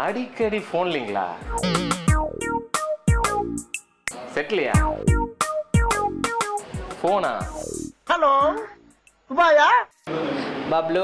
அடிக்கடி ஃபோன்லிங்களா செட்லியா ஃபோனா ஹலோ துபாயா பப்ளு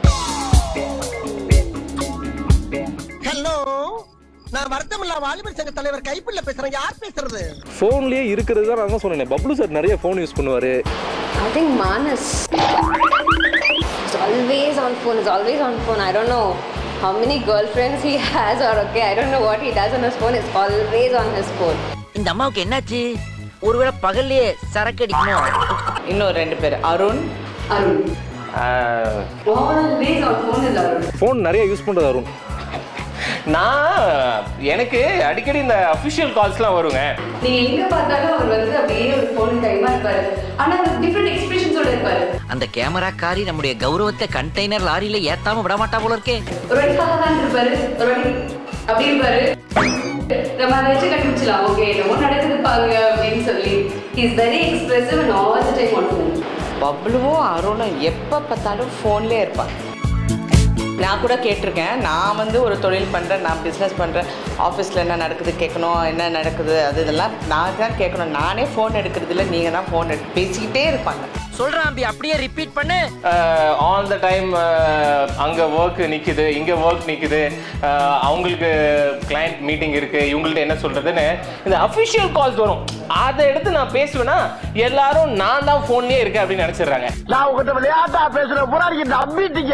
ஹலோ நான் வருத்தமில்லா வாலிபர் சங்க தலைவர் கைப்பிள்ள பேசுறேன் யார் பேசுறது ஃபோன்லயே இருக்கிறது தான் நான் தான் சொன்னேன் பப்ளு சார் நிறைய ஃபோன் யூஸ் பண்ணுவாரு I think Manas. He's always on phone. He's always on phone. I don't know how many girlfriends he has or okay, I don't know what he does on his phone. He's always on his phone. இந்த அம்மாவுக்கு என்னாச்சு ஒருவேளை பகல்லையே சரக்கு அடிக்குமோ இன்னும் ரெண்டு பேர் Arun Arun. ஆஹ், Always on phone is Arun. Phone நிறைய யூஸ் பண்ணுறது அருண் நான் எனக்கு அடிக்கடி இந்த அஃபிஷியல் கால்ஸ்லாம் வருங்க நீங்க எங்க பார்த்தாலும் அவர் வந்து அப்படியே ஒரு போன் கைமா இருப்பாரு ஆனா அவர் டிஃப்ரெண்ட் எக்ஸ்பிரஷன்ஸோட இருப்பாரு அந்த கேமராக்காரி நம்முடைய கௌரவத்தை கண்டெய்னர் லாரியில ஏத்தாம விட மாட்டா போல இருக்கே ஒரு வாட்டி தான் இருப்பாரு ஒரு வாட்டி அப்படி இருப்பாரு நம்ம அதை வச்சு கண்டுபிடிச்சலாம் ஓகே என்னமோ நடக்குது பாருங்க அப்படின்னு சொல்லி is very expressive and all the time on phone பப்ளுவும் அருணும் எப்போ பார்த்தாலும் ஃபோன்லேயே இருப்பாங்க நான் கூட கேட்டிருக்கேன் நான் வந்து ஒரு தொழில் பண்ணுறேன் நான் பிஸ்னஸ் பண்ணுறேன் ஆஃபீஸில் என்ன நடக்குது கேட்கணும் என்ன நடக்குது அது இதெல்லாம் நான் தான் கேட்கணும் நானே ஃபோன் எடுக்கிறது இல்லை நீங்கள் தான் ஃபோன் எடுத்து பேசிக்கிட்டே இருப்பாங்க சொல்றான் அம்பி அப்படியே ரிப்பீட் பண்ணு ஆல் த டைம் அங்கே ஒர்க் நிற்குது இங்கே ஒர்க் நிற்குது அவங்களுக்கு கிளைண்ட் மீட்டிங் இருக்குது இவங்கள்ட்ட என்ன சொல்கிறதுன்னு இந்த அஃபிஷியல் கால்ஸ் வரும் அதை எடுத்து நான் பேசுவேன்னா எல்லாரும் நான் தான் ஃபோன்லேயே இருக்கேன் அப்படின்னு நினச்சிடுறாங்க நான் உங்ககிட்ட விளையாட்டா பேசுற புறாடிக்கு நம்பிட்டீங்க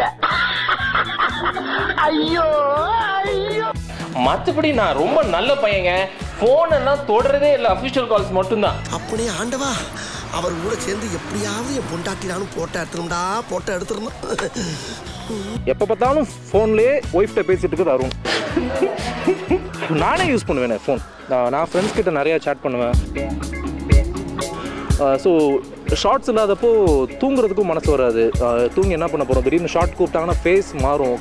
ஐயோ ஐயோ மற்றபடி நான் ரொம்ப நல்ல பையங்க ஃபோன் எல்லாம் தொடரதே இல்லை அஃபிஷியல் கால்ஸ் மட்டும்தான் அப்படியே ஆண்டவா அவர் கூட சேர்ந்து எப்படியாவது என் பொண்டாட்டி நானும் போட்டோ எடுத்துருந்தா போட்டோ எடுத்துருந்தோம் எப்போ பார்த்தாலும் ஃபோன்லேயே ஒய்ஃப்ட்ட பேசிட்டு இருக்கிறது அருண் நானே யூஸ் பண்ணுவேன் ஃபோன் நான் ஃப்ரெண்ட்ஸ் கிட்ட நிறைய சேட் பண்ணுவேன் ஸோ ஷார்ட்ஸ் இல்லாதப்போ தூங்குறதுக்கும் மனசு வராது அஹ் தூங்கி என்ன பண்ண போகிறோம் திடீர்னு ஷார்ட் கூப்பிட்டாங்கன்னா ஃபேஸ் மாறும்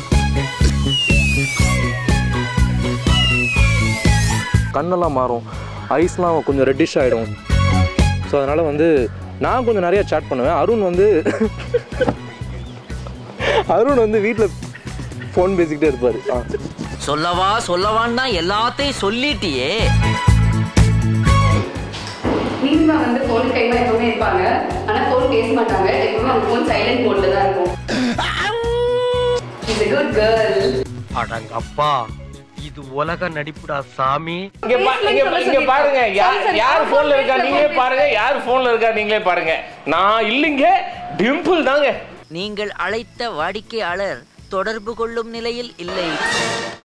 கண்ணெல்லாம் மாறும் ஐஸ்லாம் கொஞ்சம் ரெட்டிஷ் ஆகிடும் ஸோ அதனால் வந்து நான் கொஞ்சம் நிறைய சேட் பண்ணுவேன் அருண் வந்து அருண் வந்து வீட்டில் ஃபோன் பேசிக்கிட்டே இருப்பார் ஆ சொல்லவா சொல்லவான்னு தான் எல்லாத்தையும் சொல்லிட்டியே நீங்க வந்து போன் கைமா எப்பவுமே இருப்பாங்க ஆனா போன் பேச மாட்டாங்க எப்பவுமே அவங்க போன் சைலண்ட் மோட்ல தான் இருக்கும் இஸ் a குட் கேர்ள் அடங்கப்பா இது உலக நடிப்புடா சாமி இங்க பா- இங்க பா- இங்க பாருங்க யார் யார் போன்ல இருக்கா நீங்களே பாருங்க யார் போன்ல இருக்கா நீங்களே பாருங்க நான் இல்லைங்க டிம்பிள் தாங்க நீங்கள் அழைத்த வாடிக்கையாளர் தொடர்பு கொள்ளும் நிலையில் இல்லை